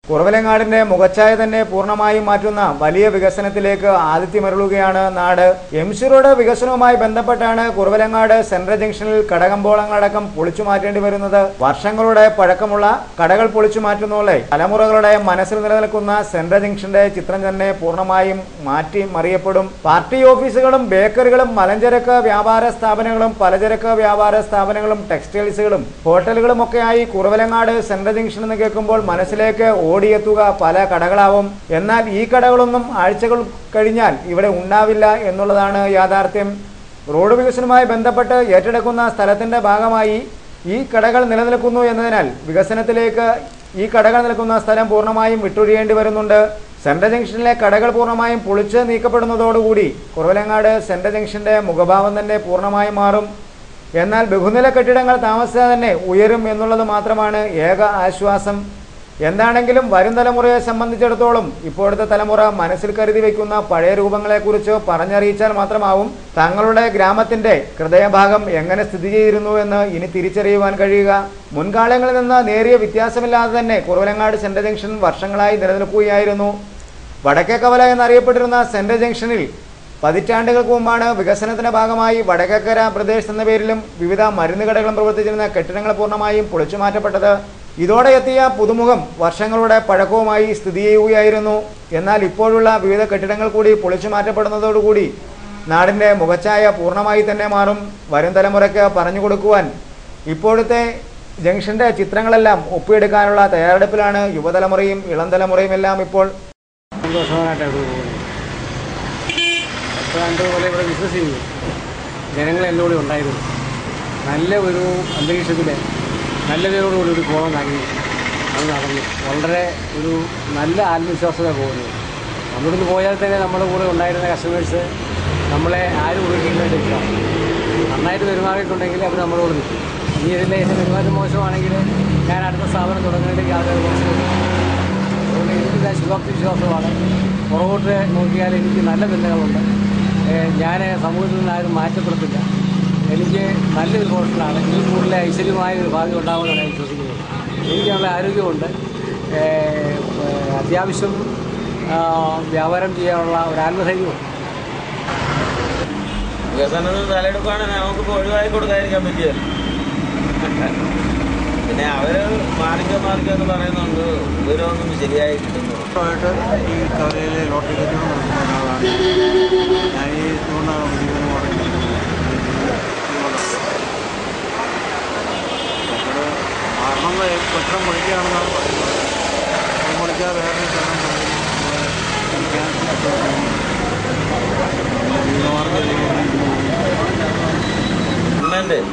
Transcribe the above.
കുറവലങ്ങാടിന്റെ മുഖച്ഛായ തന്നെ പൂർണ്ണമായും മാറ്റുന്ന വലിയ വികസനത്തിലേക്ക് ആദിത്യമരുളുകയാണ് നാട് എം സി റോഡ് വികസനവുമായി ബന്ധപ്പെട്ടാണ് കുറവലങ്ങാട് സെൻട്രൽ ജംഗ്ഷനിൽ കടകമ്പോളങ്ങളടക്കം പൊളിച്ചു മാറ്റേണ്ടി വരുന്നത് വർഷങ്ങളുടെ പഴക്കമുള്ള കടകൾ പൊളിച്ചു മാറ്റുന്നതോടെ തലമുറകളുടെ മനസ്സിൽ നിലനിൽക്കുന്ന സെൻട്രൽ ജംഗ്ഷന്റെ ചിത്രം തന്നെ പൂർണ്ണമായും മാറ്റി മറിയപ്പെടും പാർട്ടി ഓഫീസുകളും ബേക്കറികളും മലഞ്ചരക്ക് വ്യാപാര സ്ഥാപനങ്ങളും പലചരക്ക് വ്യാപാര സ്ഥാപനങ്ങളും ടെക്സ്റ്റൈൽസുകളും ഹോട്ടലുകളും ഒക്കെയായി കുറവലങ്ങാട് സെൻട്രൽ ജംഗ്ഷൻ എന്ന് കേൾക്കുമ്പോൾ മനസ്സിലേക്ക് ഓടിയെത്തുക പല കടകളാവും എന്നാൽ ഈ കടകളൊന്നും ആഴ്ചകൾ കഴിഞ്ഞാൽ ഇവിടെ ഉണ്ടാവില്ല എന്നുള്ളതാണ് യാഥാർത്ഥ്യം റോഡ് വികസനവുമായി ബന്ധപ്പെട്ട് ഏറ്റെടുക്കുന്ന സ്ഥലത്തിന്റെ ഭാഗമായി ഈ കടകൾ നിലനിൽക്കുന്നു എന്നതിനാൽ വികസനത്തിലേക്ക് ഈ കടകൾ നിൽക്കുന്ന സ്ഥലം പൂർണ്ണമായും വിട്ടൊഴിയേണ്ടി വരുന്നുണ്ട് സെൻട്രൽ ജംഗ്ഷനിലെ കടകൾ പൂർണ്ണമായും പൊളിച്ച് നീക്കപ്പെടുന്നതോടുകൂടി കുറവലങ്ങാട് സെൻട്രൽ ജംഗ്ഷന്റെ മുഖഭാവം തന്നെ പൂർണ്ണമായും മാറും എന്നാൽ ബഹുനില കെട്ടിടങ്ങൾ താമസിയാതെ തന്നെ ഉയരും എന്നുള്ളത് മാത്രമാണ് ഏക ആശ്വാസം എന്താണെങ്കിലും വരും തലമുറയെ സംബന്ധിച്ചിടത്തോളം ഇപ്പോഴത്തെ തലമുറ മനസ്സിൽ കരുതി വയ്ക്കുന്ന പഴയ രൂപങ്ങളെക്കുറിച്ച് പറഞ്ഞറിയിച്ചാൽ മാത്രമാവും തങ്ങളുടെ ഗ്രാമത്തിന്റെ ഹൃദയഭാഗം എങ്ങനെ സ്ഥിതി ചെയ്തിരുന്നു എന്ന് ഇനി തിരിച്ചറിയുവാൻ കഴിയുക മുൻകാലങ്ങളിൽ നിന്ന് നേരിയ വ്യത്യാസമില്ലാതെ തന്നെ കുറവലങ്ങാട് സെൻട്രൽ ജംഗ്ഷൻ വർഷങ്ങളായി നിലനിൽക്കുകയായിരുന്നു വടക്കേക്കവല എന്നറിയപ്പെട്ടിരുന്ന സെൻട്രൽ ജംഗ്ഷനിൽ പതിറ്റാണ്ടുകൾക്ക് മുമ്പാണ് വികസനത്തിന്റെ ഭാഗമായി വടക്കേക്കര പ്രദേശ് എന്ന പേരിലും വിവിധ മരുന്ന് കടകളും പ്രവർത്തിച്ചിരുന്ന കെട്ടിടങ്ങൾ പൂർണ്ണമായും പൊളിച്ചു മാറ്റപ്പെട്ടത് ഇതോടെ എത്തിയ പുതുമുഖം വർഷങ്ങളുടെ പഴക്കവുമായി സ്ഥിതി ചെയ്യുകയായിരുന്നു എന്നാൽ ഇപ്പോഴുള്ള വിവിധ കെട്ടിടങ്ങൾ കൂടി പൊളിച്ചു മാറ്റപ്പെടുന്നതോടുകൂടി നാടിന്റെ മുഖച്ഛായ പൂർണ്ണമായി തന്നെ മാറും വരും തലമുറയ്ക്ക് പറഞ്ഞു കൊടുക്കുവാൻ ഇപ്പോഴത്തെ ജംഗ്ഷന്റെ ചിത്രങ്ങളെല്ലാം ഒപ്പിയെടുക്കാനുള്ള തയ്യാറെടുപ്പിലാണ് യുവതലമുറയും ഇളം തലമുറയും എല്ലാം ഇപ്പോൾ സന്തോഷവാനായിട്ടാണ് ഇവിടെ പോകുന്നത് പത്താണ്ട് പോലെ ഇവിടെ ബിസിനസ് ചെയ്തു ജനങ്ങൾ എൻ്റെ കൂടെ ഉണ്ടായിരുന്നു നല്ല ഒരു അന്തരീക്ഷത്തിൽ നല്ല പേരോടുകൂടി ഒരു പോകണം ആഗ്രഹിച്ചു അത് നടന്നു വളരെ ഒരു നല്ല ആത്മവിശ്വാസത പോകുന്നത് നമ്മളിന്ന് പോയാൽ തന്നെ നമ്മുടെ കൂടെ ഉണ്ടായിരുന്ന കസ്റ്റമേഴ്സ് നമ്മളെ ആരും ഉപയോഗിക്കുന്നതായിട്ടില്ല നന്നായിട്ട് പെരുമാറിയിട്ടുണ്ടെങ്കിൽ അവർ നമ്മളോട് നിൽക്കും ഇനി ഇതിൻ്റെ എൻ്റെ പെരുമാറ്റം മോശമാണെങ്കിൽ ഞാൻ അടുത്ത സ്ഥാപനം തുടങ്ങുന്നതിലേക്ക് യാതൊരു മോശമില്ല അതുകൊണ്ട് എനിക്ക് ശുഭാപ്തി വിശ്വാസമാണ് പുറകോട്ട് നോക്കിയാൽ എനിക്ക് നല്ല ബന്ധങ്ങളുണ്ട് ഞാൻ സമൂഹത്തിൽ നിന്ന് ആരും മാറ്റപ്പെടുത്തില്ല എനിക്ക് നല്ലൊരു പ്രൊഫഷനാണ് ഈ കൂടുതൽ ഐശ്വര്യമായ ഒരു ഭാഗ്യം ഉണ്ടാകുമെന്നാണ് ഞാൻ വിശ്വസിക്കുന്നത് എനിക്ക് നല്ല ആരോഗ്യമുണ്ട് ഏഹ്, ഏഹ്, അത്യാവശ്യം ആ, വ്യാപാരം ചെയ്യാനുള്ള ഒരു ആത്മധൈര്യമുണ്ട് വികസനത്തിൽ തലയെടുക്കുകയാണെങ്കിൽ നമുക്കിപ്പോൾ ഒഴിവാക്കി കൊടുക്കാതിരിക്കാൻ പറ്റിയല്ലോ പിന്നെ അവര് മാറിക്കോ മാറിക്കോ എന്ന് പറയുന്നുണ്ട് വിവരമൊന്നും ശരിയായി കിട്ടുന്നു ആയിട്ട് ഈ കവലയിലെ ലോട്ടറി കച്ചവടം നടത്തുന്ന ഒരാളാണ് ഞാൻ ഈ തൂണ ജീവനം കാരണം കെട്ടിടം പൊളിക്കുകയാണെന്നാണ് പറയുന്നത് അത് പൊളിക്കാതെ വേറെ സ്ഥലം പറയുന്നു ജീവിതമാർഗ്ഗം ഗവൺമെന്റ്